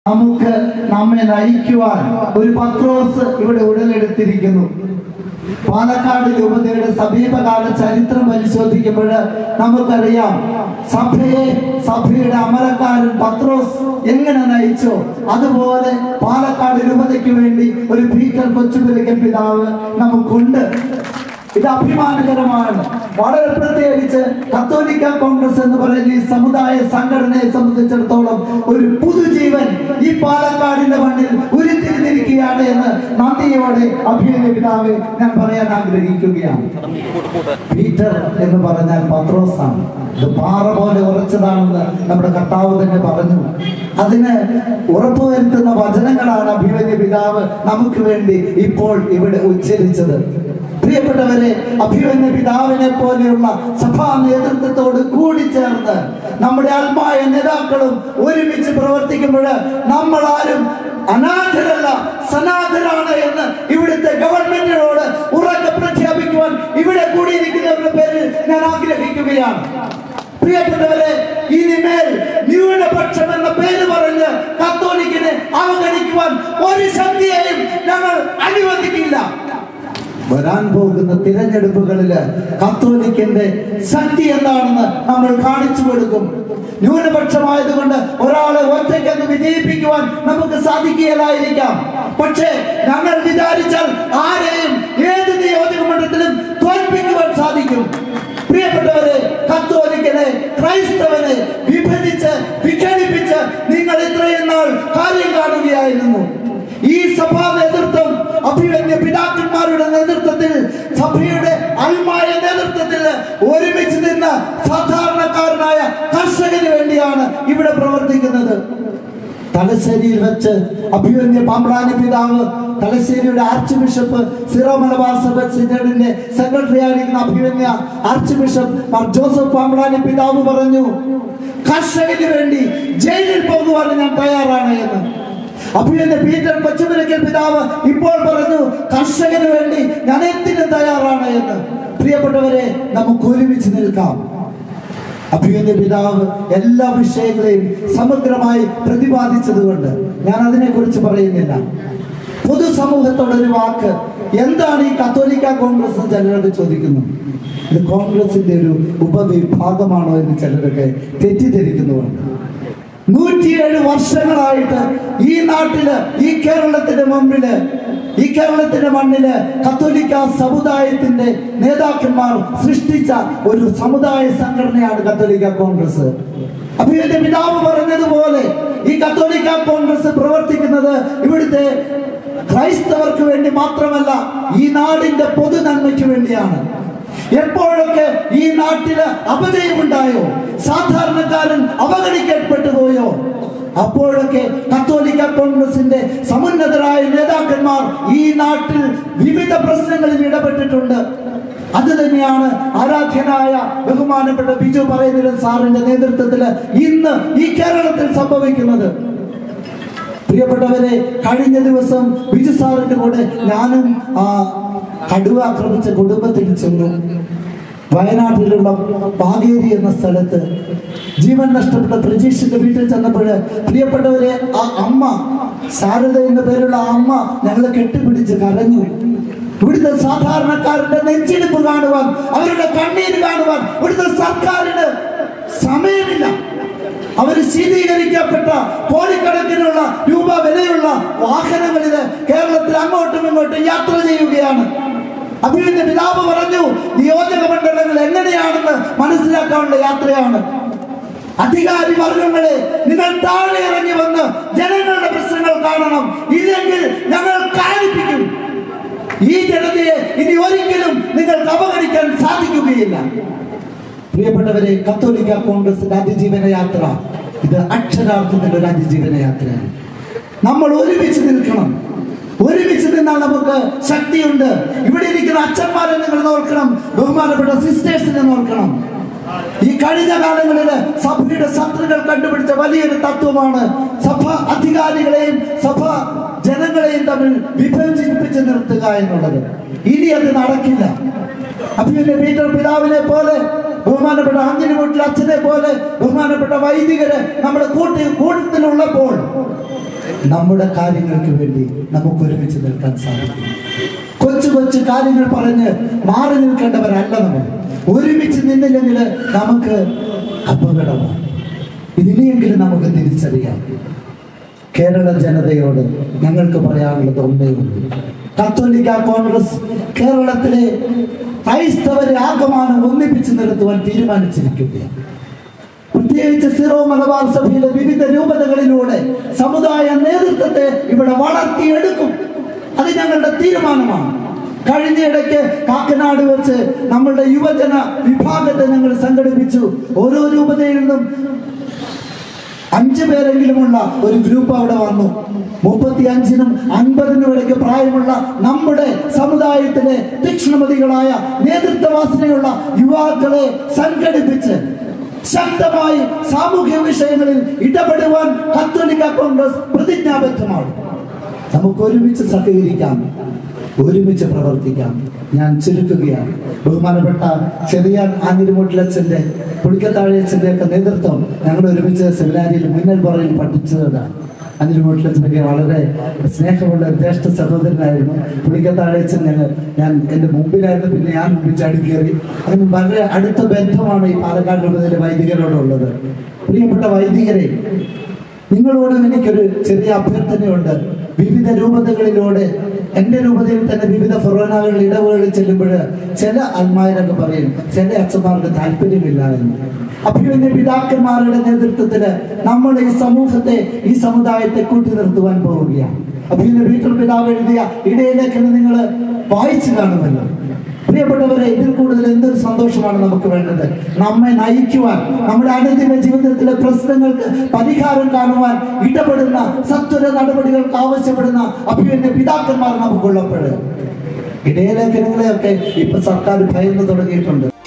നമുക്ക് നമ്മെ നയിക്കുവാൻ ഒരു പത്രോസ് ഇവിടെ ഉടലെടുത്തിരിക്കുന്നു പാലക്കാട് രൂപതയുടെ സമീപകാല ചരിത്രം പരിശോധിക്കുമ്പോൾ നമുക്കറിയാം സഭയെ സഭയുടെ അമരക്കാരൻ പത്രോസ് എങ്ങനെ നയിച്ചോ അതുപോലെ പാലക്കാട് രൂപതയ്ക്ക് വേണ്ടി ഒരു പീറ്റർ കൊച്ചുപുലിക്കൻ പിതാവ് നമുക്കുണ്ട് ഇത് അഭിമാനകരമാണ് വളരെ പ്രത്യേകിച്ച് കത്തോലിക്ക കോൺഗ്രസ് എന്ന് പറയുന്ന ഈ സമുദായ സംഘടനയെ സംബന്ധിച്ചിടത്തോളം ഒരു പുതുജീവൻ ഈ പാലക്കാടിന്റെ മണ്ണിൽ ഉരുത്തിരിഞ്ഞിരിക്കുകയാണ് എന്ന് നന്ദിയോടെ അഭിനയ പിതാവ് ഞാൻ പറയാൻ ആഗ്രഹിക്കുകയാണ് പീറ്റർ എന്ന് പറഞ്ഞാൽ പത്രോസാണ് ഇത് പാറ പോലെ ഉറച്ചതാണെന്ന് നമ്മുടെ കർത്താവ് തന്നെ പറഞ്ഞു അതിന് ഉറപ്പുവരുത്തുന്ന വചനങ്ങളാണ് അഭിമന്യ പിതാവ് നമുക്ക് വേണ്ടി ഇപ്പോൾ ഇവിടെ ഉച്ചരിച്ചത് പ്രിയപ്പെട്ടവരെ അഭിമന്യ പിതാവിനെ പോലെയുള്ള സഭാ നേതൃത്വത്തോട് കൂടി ചേർന്ന് നമ്മുടെ ആത്മായ നേതാക്കളും ഒരുമിച്ച് പ്രവർത്തിക്കുമ്പോൾ നമ്മൾ ആരും അനാഥരല്ല സനാഥരാണ് എന്ന് ഇവിടുത്തെ ഗവൺമെന്റിനോട് ഉറക്കെ പ്രഖ്യാപിക്കുവാൻ ഇവിടെ കൂടിയിരിക്കുന്നവരുടെ പേരിൽ ഞാൻ ആഗ്രഹിക്കുകയാണ് പ്രിയപ്പെട്ടവരെ ഇനിമേൽ ന്യൂനപക്ഷം എന്ന പേര് പറഞ്ഞ് കത്തോലിക്കിനെ അവഗണിക്കുവാൻ ഒരു ശക്തിയെയും ഞങ്ങൾ അനുവദിക്കില്ല വരാൻ പോകുന്ന തിരഞ്ഞെടുപ്പുകളില് കത്തോലിക്കന്റെ ശക്തി എന്താണെന്ന് നമ്മൾ കാണിച്ചു കൊടുക്കും ന്യൂനപക്ഷമായതുകൊണ്ട് ഒരാളെ ഒറ്റയ്ക്കങ്ങ് വിജയിപ്പിക്കുവാൻ നമുക്ക് സാധിക്കുകയില്ലായിരിക്കാം പക്ഷേ ഞങ്ങൾ വിചാരിച്ചാൽ ആരെയും ഏത് നിയോജക മണ്ഡലത്തിലും തോൽപ്പിക്കുവാൻ സാധിക്കും പ്രിയപ്പെട്ടവരെ കത്തോലിക്കനെ ക്രൈസ്തവനെ വിഭജിച്ച് വിഘടിപ്പിച്ച് നിങ്ങൾ ഇത്രയും നാൾ കാര്യം കാണുകയായിരുന്നു ഈ സഭാ നേതൃത്വം അഭിമന്യ പിതാക്കന്മാരുടെ നേതൃത്വത്തിൽ സഭയുടെ അൽമായ നേതൃത്വത്തിൽ ഒരുമിച്ച് നിന്ന് സാധാരണക്കാരനായ കർഷകന് വേണ്ടിയാണ് ഇവിടെ പ്രവർത്തിക്കുന്നത് തലശ്ശേരിയിൽ വെച്ച് അഭിമന്യ പാമ്പ്രാനി പിതാവ് തലശ്ശേരിയുടെ ആർച്ച് ബിഷപ്പ് സിറോ മലബാർ സഭ സിനഡിന്റെ സെക്രട്ടറി ആയിരിക്കുന്ന അഭിമന്യ ആർച്ച് ബിഷപ്പ് മാർ ജോസഫ് പാമ്പ്രാനി പിതാവ് പറഞ്ഞു കർഷകന് വേണ്ടി ജയിലിൽ പോകുവാൻ ഞാൻ തയ്യാറാണ് എന്ന് അഭിമന്യ പീറ്റർ കൊച്ചുപുരക്കൽ പിതാവ് ഇപ്പോൾ പറഞ്ഞു കർഷകന് വേണ്ടി ഞാൻ എന്തിനും തയ്യാറാണ് എന്ന് പ്രിയപ്പെട്ടവരെ നമുക്ക് ഒരുമിച്ച് നിൽക്കാം അഭിമന്യ പിതാവ് എല്ലാ വിഷയങ്ങളെയും സമഗ്രമായി പ്രതിപാദിച്ചതുകൊണ്ട് ഞാൻ അതിനെക്കുറിച്ച് പറയുന്നില്ല പൊതുസമൂഹത്തോടൊരു വാക്ക് എന്താണ് ഈ കത്തോലിക്ക കോൺഗ്രസ് എന്ന് ചിലരോട് ചോദിക്കുന്നു ഇത് കോൺഗ്രസിന്റെ ഒരു ഉപവിഭാഗമാണോ എന്ന് ചിലരൊക്കെ തെറ്റിദ്ധരിക്കുന്നുണ്ട് നൂറ്റിയേഴ് വർഷങ്ങളായിട്ട് ഈ നാട്ടില് ഈ കേരളത്തിന്റെ മുമ്പില് ഈ കേരളത്തിന്റെ മണ്ണില് കത്തോലിക്ക സമുദായത്തിന്റെ നേതാക്കന്മാർ സൃഷ്ടിച്ച ഒരു സമുദായ സംഘടനയാണ് കത്തോലിക്ക കോൺഗ്രസ് അപ്പൊ എന്റെ പിതാവ് പറഞ്ഞതുപോലെ ഈ കത്തോലിക്ക കോൺഗ്രസ് പ്രവർത്തിക്കുന്നത് ഇവിടുത്തെ ക്രൈസ്തവർക്ക് വേണ്ടി മാത്രമല്ല ഈ നാടിന്റെ പൊതു നന്മയ്ക്ക് വേണ്ടിയാണ് എപ്പോഴൊക്കെ ഈ നാട്ടില് അപജയമുണ്ടായോ സാധാരണക്കാരൻ അവഗണിക്കപ്പെട്ടു പോയോ അപ്പോഴൊക്കെ കത്തോലിക്ക കോൺഗ്രസിന്റെ സമുന്നതരായ നേതാക്കന്മാർ ഈ നാട്ടിൽ വിവിധ പ്രശ്നങ്ങളിൽ ഇടപെട്ടിട്ടുണ്ട് അത് തന്നെയാണ് ആരാധ്യനായ ബഹുമാനപ്പെട്ട ബിജു പറയുന്നില്ല സാറിന്റെ നേതൃത്വത്തിൽ ഇന്ന് ഈ കേരളത്തിൽ സംഭവിക്കുന്നത് പ്രിയപ്പെട്ടവരെ കഴിഞ്ഞ ദിവസം ബിജു സാറിന്റെ കൂടെ ഞാനും ആ കടുവ ആക്രമിച്ച കുടുംബത്തിൽ ചെന്നു വയനാട്ടിലുള്ള പാകേരി എന്ന സ്ഥലത്ത് ജീവൻ നഷ്ടപ്പെട്ട പ്രജീഷിന്റെ വീട്ടിൽ ചെന്നപ്പോൾ പ്രിയപ്പെട്ടവരെ ആ അമ്മ ശാരദ എന്ന പേരുള്ള ആ അമ്മ ഞങ്ങളെ കെട്ടിപ്പിടിച്ച് കരഞ്ഞു ഇവിടുത്തെ സാധാരണക്കാരുടെ നെഞ്ചിടിപ്പ് കാണുവാൻ അവരുടെ കണ്ണീര് കാണുവാൻ ഇവിടുത്തെ സർക്കാരിന് സമയമില്ല അവര് ശീതീകരിക്കപ്പെട്ട കോടിക്കണക്കിനുള്ള രൂപ വിലയുള്ള വാഹനങ്ങളിൽ കേരളത്തിൽ അങ്ങോട്ടും ഇങ്ങോട്ടും യാത്ര ചെയ്യുകയാണ് അഭിനന്ദ പിതാവ് പറഞ്ഞു നിയോജക മണ്ഡലങ്ങൾ എങ്ങനെയാണെന്ന് മനസ്സിലാക്കാനുള്ള യാത്രയാണ് അധികാരി വർഗങ്ങളെ നിങ്ങൾ താഴെ ഇറങ്ങി വന്ന് ജനങ്ങളുടെ പ്രശ്നങ്ങൾ കാണണം ഇല്ലെങ്കിൽ ഞങ്ങൾ കാണിപ്പിക്കും ഈ ജനതയെ ഇനി ഒരിക്കലും നിങ്ങൾക്ക് അവഗണിക്കാൻ സാധിക്കുകയില്ല പ്രിയപ്പെട്ടവരെ കത്തോലിക്ക കോൺഗ്രസിന്റെ അതിജീവന യാത്ര ഇത് അക്ഷരാർത്ഥത്തിൽ ഒരു അതിജീവന യാത്രയാണ് നമ്മൾ ഒരുമിച്ച് നിൽക്കണം ഒരുമിച്ച് നിന്നാൽ നമുക്ക് ശക്തിയുണ്ട് ഇവിടെ ഇരിക്കുന്ന അച്ഛന്മാരെ നിങ്ങൾ നോക്കണം ബഹുമാനപ്പെട്ട സിസ്റ്റേഴ്സിനെ നോക്കണം ഈ കഴിഞ്ഞ കാലങ്ങളിൽ സഭയുടെ ശത്രുക്കൾ കണ്ടുപിടിച്ച വലിയൊരു തത്വമാണ് സഭ അധികാരികളെയും സഭ ജനങ്ങളെയും തമ്മിൽ വിഭജിപ്പിച്ച് നിർത്തുക എന്നുള്ളത് ഇനി അത് നടക്കില്ല അഭിമന്യ പീറ്റർ പിതാവിനെ പോലെ ബഹുമാനപ്പെട്ട ആഞ്ജലി വീട്ടിൽ അച്ഛനെ പോലെ ബഹുമാനപ്പെട്ട വൈദികര് നമ്മുടെ കൂട്ടി കൂട്ടത്തിലുള്ളപ്പോൾ നമ്മുടെ കാര്യങ്ങൾക്ക് വേണ്ടി നമുക്ക് ഒരുമിച്ച് നിൽക്കാൻ സാധിക്കും കൊച്ചു കൊച്ചു കാര്യങ്ങൾ പറഞ്ഞ് മാറി നിൽക്കേണ്ടവരല്ല നമ്മൾ ഒരുമിച്ച് നിന്നില്ലെങ്കിൽ നമുക്ക് അപകടമാണ് ഇതിനെയെങ്കിലും നമുക്ക് തിരിച്ചറിയാം കേരള ജനതയോട് ഞങ്ങൾക്ക് പറയാനുള്ളത് ഒന്നേ ഉള്ളൂ കത്തോലിക്ക കോൺഗ്രസ് കേരളത്തിലെ ക്രൈസ്തവരെ ആകമാനം ഒന്നിപ്പിച്ച് നിർത്തുവാൻ തീരുമാനിച്ചിരിക്കുകയാണ് പ്രത്യേകിച്ച് സിറോ മലബാർ സഭയിലെ വിവിധ രൂപതകളിലൂടെ സമുദായ നേതൃത്വത്തെ ഇവിടെ വളർത്തിയെടുക്കും അത് ഞങ്ങളുടെ തീരുമാനമാണ് കഴിഞ്ഞ ഇടയ്ക്ക് കാക്കനാട് വെച്ച് നമ്മളുടെ യുവജന വിഭാഗത്തെ ഞങ്ങൾ സംഘടിപ്പിച്ചു ഓരോ രൂപതയിൽ നിന്നും അഞ്ചു പേരെങ്കിലുമുള്ള ഒരു ഗ്രൂപ്പ് അവിടെ വന്നു മുപ്പത്തി അഞ്ചിനും അൻപതിനും ഇടയ്ക്ക് പ്രായമുള്ള നമ്മുടെ സമുദായത്തിലെ തീക്ഷ്ണമതികളായ നേതൃത്വവാസനയുള്ള യുവാക്കളെ സംഘടിപ്പിച്ച് ശക്തമായി സാമൂഹ്യ വിഷയങ്ങളിൽ ഇടപെടുവാൻ കത്തോലിക്ക കോൺഗ്രസ് പ്രതിജ്ഞാബദ്ധമാണ് നമുക്ക് ഒരുമിച്ച് സഹകരിക്കാം ഒരുമിച്ച് പ്രവർത്തിക്കാം ഞാൻ ചുരുക്കുകയാണ് ബഹുമാനപ്പെട്ട ചെറിയ ആഞ്ഞിരുമുട്ടിലച്ഛൻ്റെ പുളിക്കത്താഴച്ചൻ്റെ ഒക്കെ നേതൃത്വം ഞങ്ങൾ ഒരുമിച്ച് സെമിനാരിയിൽ മിന്നൽ പറയിൽ പഠിച്ചതാണ് അനിൽമുട്ടിലച്ഛനൊക്കെ വളരെ സ്നേഹമുള്ള ഒരു ജ്യേഷ്ഠ സഹോദരനായിരുന്നു പുളിക്കത്താഴച്ചൻ ഞങ്ങൾ ഞാൻ എൻ്റെ മുമ്പിലായിരുന്നു പിന്നെ ഞാൻ മുമ്പിൽ ചാടി കയറി അതിന് വളരെ അടുത്ത ബന്ധമാണ് ഈ പാലക്കാട് രൂപതയിലെ വൈദികരോടുള്ളത് പ്രിയപ്പെട്ട വൈദികരെ നിങ്ങളോടും എനിക്കൊരു ചെറിയ അഭ്യർത്ഥനയുണ്ട് വിവിധ രൂപതകളിലൂടെ എൻ്റെ രൂപതയിൽ തന്നെ വിവിധ ഫൊറോനകൾ ഇടവുകളിൽ ചെല്ലുമ്പോൾ ചില അൽമാരൊക്കെ പറയും ചില അച്ഛന്മാർക്ക് താല്പര്യമില്ല എന്ന് അഭിമന്യ പിതാക്കന്മാരുടെ നേതൃത്വത്തില് നമ്മൾ ഈ സമൂഹത്തെ ഈ സമുദായത്തെ കൂട്ടി നിർത്തുവാൻ പോവുകയാണ് അഭിമന്യ പീറ്റർ പിതാവ് എഴുതിയ ഇടയിലേക്കാണ് നിങ്ങൾ വായിച്ചു കാണുമല്ലോ പ്രിയപ്പെട്ടവരെ ഇതിൽ കൂടുതൽ എന്തൊരു സന്തോഷമാണ് നമുക്ക് വേണ്ടത് നമ്മെ നയിക്കുവാൻ നമ്മുടെ അനുദിന ജീവിതത്തിലെ പ്രശ്നങ്ങൾക്ക് പരിഹാരം കാണുവാൻ ഇടപെടുന്ന സത്വര നടപടികൾക്ക് ആവശ്യപ്പെടുന്ന അഭിമന്യ പിതാക്കന്മാർ നമുക്കുള്ളപ്പോൾ ഇടയലേഖനങ്ങളെയൊക്കെ ഇപ്പൊ സർക്കാർ ഭയന്ന് തുടങ്ങിയിട്ടുണ്ട്